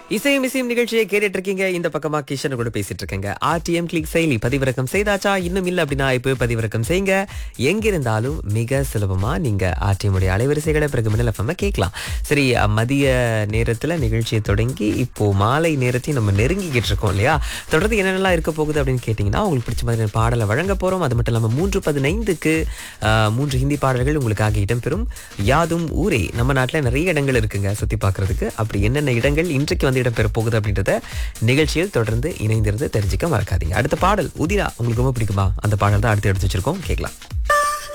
இசையும் இசையும் நிகழ்ச்சியை கேட்டுட்டு இருக்கீங்க இந்த பக்கமா கிஷன் கூட பேசிட்டு இருக்கேங்க ஆர்டிஎம் கிளிக் செயலி பதிவிறக்கம் செய்தாச்சா இன்னும் இல்ல அப்படின்னா இப்போ பதிவிறக்கம் செய்யுங்க எங்கிருந்தாலும் மிக சுலபமா நீங்க ஆர்டிஎம் உடைய அலைவரிசைகளை பிறகு மின்னல் எஃப்எம் கேட்கலாம் சரி அஹ், மதிய நேரத்துல நிகழ்ச்சியை தொடங்கி இப்போ மாலை நேரத்தையும் நம்ம நெருங்கிக்கிட்டு இருக்கோம் இல்லையா தொடர்ந்து என்னென்னலாம் இருக்க போகுது அப்படின்னு கேட்டிங்கன்னா உங்களுக்கு பிடிச்ச மாதிரி பாடலை வழங்க போறோம் அது மட்டும் இல்லாமல் மூன்று பதினைந்துக்கு அஹ், மூன்று ஹிந்தி பாடல்கள் உங்களுக்காக இடம்பெறும் யாதும் ஊரே நம்ம நாட்டில் நிறைய இடங்கள் இருக்குங்க சுத்தி பார்க்கிறதுக்கு அப்படி என்னென்ன இடங்கள் இன்றைக்கு வந்து இடம்பெற போகுது அப்படின்றத நிகழ்ச்சியில் தொடர்ந்து இணைந்திருந்து தெரிஞ்சுக்க மறக்காதீங்க அடுத்த பாடல் உதிரா உங்களுக்கு ரொம்ப பிடிக்குமா அந்த பாடல் தான் அடுத்து எடுத்து வச்சிருக்கோம் கேட்கலாம்